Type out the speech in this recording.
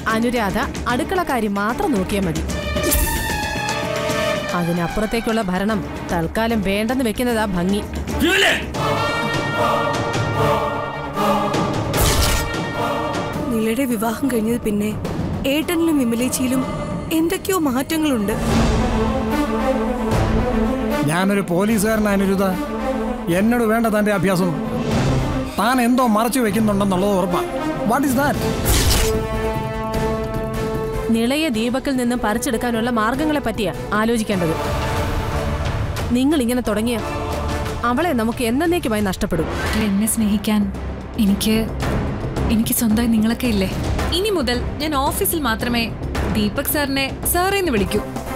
അനുരാധ അടുക്കളക്കാരി മാത്രം നോക്കിയാൽ മതി അതിനപ്പുറത്തേക്കുള്ള ഭരണം തൽക്കാലം വേണ്ടെന്ന് വെക്കുന്നതാ ഭംഗി നിലയുടെ വിവാഹം കഴിഞ്ഞത് പിന്നെ ഏട്ടനിലും വിമലേച്ചിയിലും എന്തൊക്കെയോ മാറ്റങ്ങളുണ്ട് ഞാനൊരു പോലീസുകാരനായ അനിരുദ്ധ എന്നോട് വേണ്ട തന്റെ അഭ്യാസം താൻ എന്തോ മറച്ചു വെക്കുന്നുണ്ടെന്നുള്ളത് ഉറപ്പാ വാട്ട് ഇസ് ദാറ്റ് നിളയെ ദീപക്കിൽ നിന്ന് പറിച്ചെടുക്കാനുള്ള മാർഗങ്ങളെ പറ്റിയാ ആലോചിക്കേണ്ടത് നിങ്ങൾ ഇങ്ങനെ തുടങ്ങിയ അവളെ നമുക്ക് എന്നേക്കുമായി നഷ്ടപ്പെടും എന്നെ സ്നേഹിക്കാൻ എനിക്ക് എനിക്ക് സ്വന്തമായി നിങ്ങളൊക്കെ ഇല്ലേ ഇനി മുതൽ ഞാൻ ഓഫീസിൽ മാത്രമേ ദീപക് സാറിനെ സാറേന്ന് വിളിക്കൂ